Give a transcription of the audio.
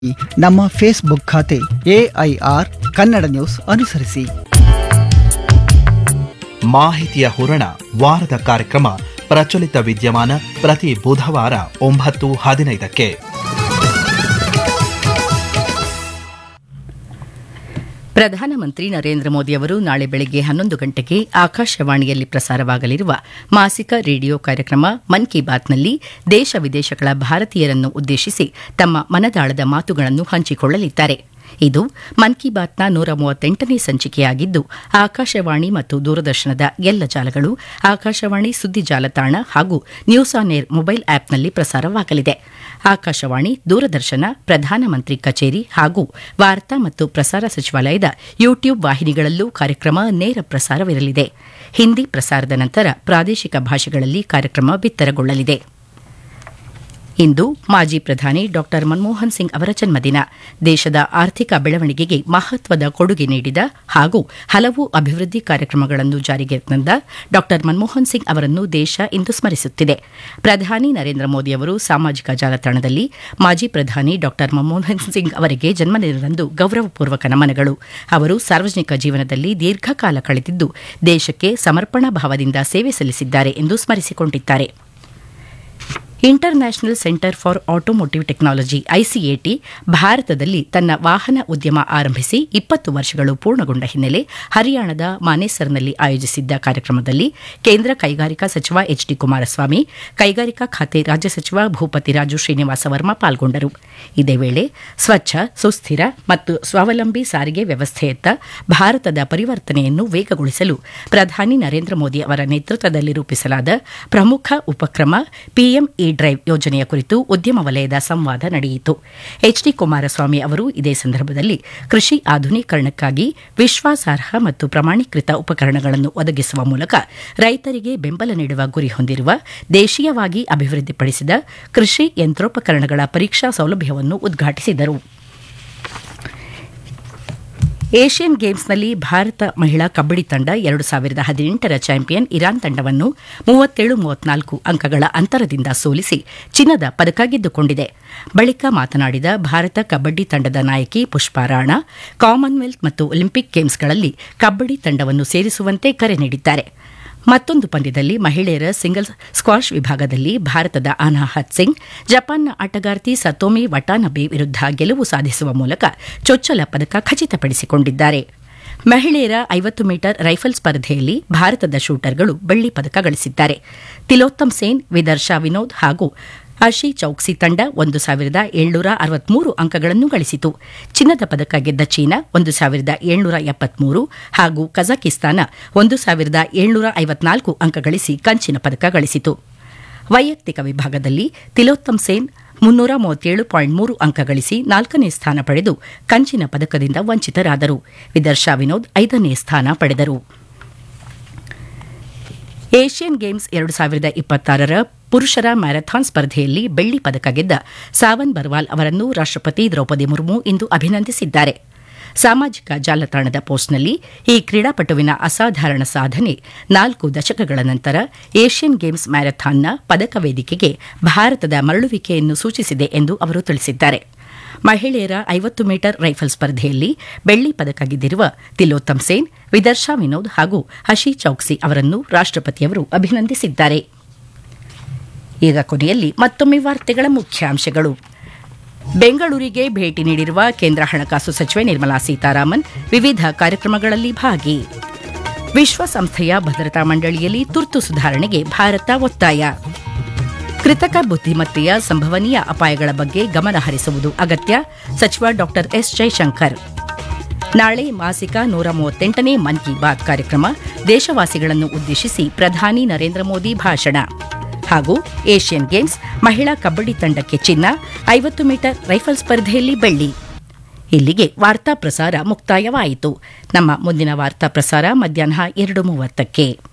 ನಮ್ಮ ಫೇಸ್ಬುಕ್ ಖಾತೆ AIR Kannada news ಅನುಸರಿಸಿ ಮಾಹಿತಿಯ ಹೂರಣ ವಾರದ ಕಾರ್ಯಕ್ರಮ ಪ್ರಚಲಿತ ವಿದ್ಯಮಾನ ಪ್ರತಿ ಬುಧವಾರ ಒಂಬತ್ತು ಹದಿನೈದಕ್ಕೆ ಪ್ರಧಾನಮಂತ್ರಿ ನರೇಂದ್ರ ಮೋದಿ ಅವರು ನಾಳೆ ಬೆಳಗ್ಗೆ ಹನ್ನೊಂದು ಗಂಟೆಗೆ ಆಕಾಶವಾಣಿಯಲ್ಲಿ ಪ್ರಸಾರವಾಗಲಿರುವ ಮಾಸಿಕ ರೇಡಿಯೋ ಕಾರ್ಯಕ್ರಮ ಮನ್ ಕಿ ಬಾತ್ನಲ್ಲಿ ದೇಶ ವಿದೇಶಗಳ ಭಾರತೀಯರನ್ನು ಉದ್ದೇಶಿಸಿ ತಮ್ಮ ಮನದಾಳದ ಮಾತುಗಳನ್ನು ಹಂಚಿಕೊಳ್ಳಲಿದ್ದಾರೆ ಇದು ಮನ್ ಕಿ ಬಾತ್ನ ನೂರ ಮೂವತ್ತೆಂಟನೇ ಸಂಚಿಕೆಯಾಗಿದ್ದು ಆಕಾಶವಾಣಿ ಮತ್ತು ದೂರದರ್ಶನದ ಎಲ್ಲ ಜಾಲಗಳು ಆಕಾಶವಾಣಿ ಸುದ್ದಿ ಜಾಲತಾಣ ಹಾಗೂ ನ್ಯೂಸ್ ಆನ್ ಏರ್ ಮೊಬೈಲ್ ಆಪ್ನಲ್ಲಿ ಪ್ರಸಾರವಾಗಲಿದೆ ಆಕಾಶವಾಣಿ ದೂರದರ್ಶನ ಪ್ರಧಾನಮಂತ್ರಿ ಕಚೇರಿ ಹಾಗೂ ವಾರ್ತಾ ಮತ್ತು ಪ್ರಸಾರ ಸಚಿವಾಲಯದ ಯೂಟ್ಯೂಬ್ ವಾಹಿನಿಗಳಲ್ಲೂ ಕಾರ್ಯಕ್ರಮ ನೇರ ಪ್ರಸಾರವಿರಲಿದೆ ಹಿಂದಿ ಪ್ರಸಾರದ ನಂತರ ಪ್ರಾದೇಶಿಕ ಭಾಷೆಗಳಲ್ಲಿ ಕಾರ್ಯಕ್ರಮ ಬಿತ್ತರಗೊಳ್ಳಲಿದೆ ಇಂದು ಮಾಜಿ ಪ್ರಧಾನಿ ಡಾ ಮನಮೋಹನ್ ಸಿಂಗ್ ಅವರ ಜನ್ಮದಿನ ದೇಶದ ಆರ್ಥಿಕ ಬೆಳವಣಿಗೆಗೆ ಮಹತ್ವದ ಕೊಡುಗೆ ನೀಡಿದ ಹಾಗೂ ಹಲವು ಅಭಿವೃದ್ಧಿ ಕಾರ್ಯಕ್ರಮಗಳನ್ನು ಜಾರಿಗೆ ತಂದ ಡಾ ಮನಮೋಹನ್ ಸಿಂಗ್ ಅವರನ್ನು ದೇಶ ಇಂದು ಸ್ಮರಿಸುತ್ತಿದೆ ಪ್ರಧಾನಿ ನರೇಂದ್ರ ಮೋದಿ ಅವರು ಸಾಮಾಜಿಕ ಜಾಲತಾಣದಲ್ಲಿ ಮಾಜಿ ಪ್ರಧಾನಿ ಡಾ ಮನಮೋಹನ್ ಸಿಂಗ್ ಅವರಿಗೆ ಜನ್ಮದಿನದಂದು ಗೌರವಪೂರ್ವಕ ನಮನಗಳು ಅವರು ಸಾರ್ವಜನಿಕ ಜೀವನದಲ್ಲಿ ದೀರ್ಘಕಾಲ ಕಳೆದಿದ್ದು ದೇಶಕ್ಕೆ ಸಮರ್ಪಣಾ ಭಾವದಿಂದ ಸೇವೆ ಸಲ್ಲಿಸಿದ್ದಾರೆ ಎಂದು ಸ್ಮರಿಸಿಕೊಂಡಿದ್ದಾರೆ international centre for automotive technology ICAT ಭಾರತದಲ್ಲಿ ತನ್ನ ವಾಹನ ಉದ್ಯಮ ಆರಂಭಿಸಿ ಇಪ್ಪತ್ತು ವರ್ಷಗಳು ಪೂರ್ಣಗೊಂಡ ಹಿನ್ನೆಲೆ ಹರಿಯಾಣದ ಮಾನೇಸರ್ನಲ್ಲಿ ಆಯೋಜಿಸಿದ್ದ ಕಾರ್ಯಕ್ರಮದಲ್ಲಿ ಕೇಂದ್ರ ಕೈಗಾರಿಕಾ ಸಚಿವ ಎಚ್ ಡಿ ಕುಮಾರಸ್ವಾಮಿ ಕೈಗಾರಿಕಾ ಖಾತೆ ರಾಜ್ಯ ಸಚಿವ ಭೂಪತಿ ರಾಜು ಶ್ರೀನಿವಾಸ ವರ್ಮಾ ಪಾಲ್ಗೊಂಡರು ಇದೇ ವೇಳೆ ಸ್ವಚ್ಛ ಸುಸ್ಥಿರ ಮತ್ತು ಸ್ವಾವಲಂಬಿ ಸಾರಿಗೆ ವ್ಯವಸ್ಥೆಯತ್ತ ಭಾರತದ ಪರಿವರ್ತನೆಯನ್ನು ವೇಗಗೊಳಿಸಲು ಪ್ರಧಾನಿ ನರೇಂದ್ರ ಮೋದಿ ಅವರ ನೇತೃತ್ವದಲ್ಲಿ ರೂಪಿಸಲಾದ ಪ್ರಮುಖ ಉಪಕ್ರಮ ಪಿಎಂ ಇ ಡ್ರೈವ್ ಯೋಜನೆಯ ಕುರಿತು ಉದ್ಯಮ ವಲಯದ ಸಂವಾದ ನಡೆಯಿತು ಎಚ್ ಡಿ ಕುಮಾರಸ್ವಾಮಿ ಅವರು ಇದೇ ಸಂದರ್ಭದಲ್ಲಿ ಕೃಷಿ ಆಧುನೀಕರಣಕ್ಕಾಗಿ ವಿಶ್ವಾಸಾರ್ಹ ಮತ್ತು ಪ್ರಮಾಣೀಕೃತ ಉಪಕರಣಗಳನ್ನು ಒದಗಿಸುವ ಮೂಲಕ ರೈತರಿಗೆ ಬೆಂಬಲ ನೀಡುವ ಗುರಿ ಹೊಂದಿರುವ ದೇಶೀಯವಾಗಿ ಅಭಿವೃದ್ಧಿಪಡಿಸಿದ ಕೃಷಿ ಯಂತ್ರೋಪಕರಣಗಳ ಪರೀಕ್ಷಾ ಸೌಲಭ್ಯವನ್ನು ಉದ್ಘಾಟಿಸಿದರು ಏಷ್ಯನ್ ಗೇಮ್ಸ್ನಲ್ಲಿ ಭಾರತ ಮಹಿಳಾ ಕಬ್ಬಡಿ ತಂಡ ಎರಡು ಸಾವಿರದ ಹದಿನೆಂಟರ ಚಾಂಪಿಯನ್ ಇರಾನ್ ತಂಡವನ್ನು ಮೂವತ್ತೇಳು ಮೂವತ್ನಾಲ್ಕು ಅಂಕಗಳ ಅಂತರದಿಂದ ಸೋಲಿಸಿ ಚಿನ್ನದ ಪದಕ ಗೆದ್ದುಕೊಂಡಿದೆ ಬಳಿಕ ಮಾತನಾಡಿದ ಭಾರತ ಕಬ್ಬಡಿ ತಂಡದ ನಾಯಕಿ ಪುಷ್ಪಾ ರಾಣಾ ಕಾಮನ್ವೆಲ್ತ್ ಮತ್ತು ಒಲಿಂಪಿಕ್ ಗೇಮ್ಸ್ಗಳಲ್ಲಿ ಕಬ್ಬಡಿ ತಂಡವನ್ನು ಸೇರಿಸುವಂತೆ ಕರೆ ನೀಡಿದ್ದಾರೆ ಮತ್ತೊಂದು ಪಂದ್ಯದಲ್ಲಿ ಮಹಿಳೆಯರ ಸಿಂಗಲ್ಸ್ ಸ್ಕ್ವಾಷ್ ವಿಭಾಗದಲ್ಲಿ ಭಾರತದ ಅನಾಹತ್ ಸಿಂಗ್ ಜಪಾನ್ನ ಆಟಗಾರ್ತಿ ಸತೋಮಿ ವಟಾನಬೆ ವಿರುದ್ಧ ಗೆಲುವು ಸಾಧಿಸುವ ಮೂಲಕ ಚೊಚ್ಚಲ ಪದಕ ಖಚಿತಪಡಿಸಿಕೊಂಡಿದ್ದಾರೆ ಮಹಿಳೆಯರ ಐವತ್ತು ಮೀಟರ್ ರೈಫಲ್ ಸ್ಪರ್ಧೆಯಲ್ಲಿ ಭಾರತದ ಶೂಟರ್ಗಳು ಬೆಳ್ಳಿ ಪದಕ ಗಳಿಸಿದ್ದಾರೆ ತಿಲೋತ್ತಮ್ ಸೇನ್ ವಿದರ್ಶಾ ವಿನೋದ್ ಹಾಗೂ ಅಶಿ ಚೌಕ್ಸಿ ತಂಡ ಒಂದು ಸಾವಿರದ ಏಳ್ನೂರ ಅರವತ್ಮೂರು ಅಂಕಗಳನ್ನು ಗಳಿಸಿತು ಚಿನ್ನದ ಪದಕ ಗೆದ್ದ ಚೀನಾ ಒಂದು ಸಾವಿರದ ಏಳ್ನೂರ ಎಪ್ಪತ್ಮೂರು ಹಾಗೂ ಕಜಕಿಸ್ತಾನ ಒಂದು ಸಾವಿರದ ಏಳ್ನೂರ ಐವತ್ನಾಲ್ಕು ಅಂಕ ಗಳಿಸಿ ಕಂಚಿನ ಪದಕ ಗಳಿಸಿತು ವೈಯಕ್ತಿಕ ವಿಭಾಗದಲ್ಲಿ ತಿಲೋತ್ತಮ್ ಸೇನ್ ಮುನ್ನೂರ ಮೂವತ್ತೇಳು ಪಾಯಿಂಟ್ ಮೂರು ಅಂಕ ಗಳಿಸಿ ನಾಲ್ಕನೇ ಸ್ಥಾನ ಪಡೆದು ಕಂಚಿನ ಪದಕದಿಂದ ವಂಚಿತರಾದರು ವಿದರ್ಶಾ ವಿನೋದ್ ಐದನೇ ಸ್ಥಾನ ಪಡೆದರು ಏಷ್ಯನ್ ಗೇಮ್ಸ್ ಎರಡು ಸಾವಿರದ ಇಪ್ಪತ್ತಾರರ ಪುರುಷರ ಮ್ಯಾರಥಾನ್ ಸ್ಪರ್ಧೆಯಲ್ಲಿ ಬೆಳ್ಳಿ ಪದಕ ಗೆದ್ದ ಸಾವನ್ ಬರ್ವಾಲ್ ಅವರನ್ನು ರಾಷ್ಟಪತಿ ದ್ರೌಪದಿ ಮುರ್ಮು ಇಂದು ಅಭಿನಂದಿಸಿದ್ದಾರೆ ಸಾಮಾಜಿಕ ಜಾಲತಾಣದ ಪೋಸ್ಟ್ನಲ್ಲಿ ಈ ಕ್ರೀಡಾಪಟುವಿನ ಅಸಾಧಾರಣ ಸಾಧನೆ ನಾಲ್ಕು ದಶಕಗಳ ನಂತರ ಏಷ್ಯನ್ ಗೇಮ್ಸ್ ಮ್ಯಾರಥಾನ್ನ ಪದಕ ವೇದಿಕೆಗೆ ಭಾರತದ ಮರಳುವಿಕೆಯನ್ನು ಸೂಚಿಸಿದೆ ಎಂದು ಅವರು ತಿಳಿಸಿದ್ದಾರೆ ಮಹಿಳೆಯರ ಐವತ್ತು ಮೀಟರ್ ರೈಫಲ್ ಸ್ಪರ್ಧೆಯಲ್ಲಿ ಬೆಳ್ಳಿ ಪದಕ ಗೆದ್ದಿರುವ ತಿಲೋತ್ತಮ್ ಸೇನ್ ವಿದರ್ಶಾ ವಿನೋದ್ ಹಾಗೂ ಹಶಿ ಚೌಕ್ಸಿ ಅವರನ್ನು ರಾಷ್ಟಪತಿಯವರು ಅಭಿನಂದಿಸಿದ್ದಾರೆ ಈಗ ಕೊನೆಯಲ್ಲಿ ಮತ್ತೊಮ್ಮೆ ವಾರ್ತೆಗಳ ಮುಖ್ಯಾಂಶಗಳು ಬೆಂಗಳೂರಿಗೆ ಭೇಟಿ ನೀಡಿರುವ ಕೇಂದ್ರ ಹಣಕಾಸು ಸಚಿವೆ ನಿರ್ಮಲಾ ಸೀತಾರಾಮನ್ ವಿವಿಧ ಕಾರ್ಯಕ್ರಮಗಳಲ್ಲಿ ಭಾಗಿ ವಿಶ್ವಸಂಸ್ಥೆಯ ಭದ್ರತಾ ಮಂಡಳಿಯಲ್ಲಿ ತುರ್ತು ಸುಧಾರಣೆಗೆ ಭಾರತ ಒತ್ತಾಯ ಕೃತಕ ಬುದ್ದಿಮತ್ತೆಯ ಸಂಭವನೀಯ ಅಪಾಯಗಳ ಬಗ್ಗೆ ಗಮನ ಹರಿಸುವುದು ಅಗತ್ಯ ಸಚಿವ ಡಾ ಎಸ್ ಜೈಶಂಕರ್ ನಾಳೆ ಮಾಸಿಕ ನೂರ ಮೂವತ್ತೆಂಟನೇ ಮನ್ ಕಿ ಬಾತ್ ಕಾರ್ಯಕ್ರಮ ದೇಶವಾಸಿಗಳನ್ನು ಉದ್ದೇಶಿಸಿ ಪ್ರಧಾನಿ ನರೇಂದ್ರ ಮೋದಿ ಭಾಷಣ ಹಾಗೂ ಏಷ್ಯನ್ ಗೇಮ್ಸ್ ಮಹಿಳಾ ಕಬ್ಬಡಿ ತಂಡಕ್ಕೆ ಚಿನ್ನ ಐವತ್ತು ಮೀಟರ್ ರೈಫಲ್ ಸ್ಪರ್ಧೆಯಲ್ಲಿ ಬೆಳ್ಳಿ ಇಲ್ಲಿಗೆ ವಾರ್ತಾ ಪ್ರಸಾರ ಮುಕ್ತಾಯವಾಯಿತು ನಮ್ಮ ಮುಂದಿನ ವಾರ್ತಾ ಪ್ರಸಾರ ಮಧ್ಯಾಹ್ನ ಎರಡು ಮೂವತ್ತಕ್ಕೆ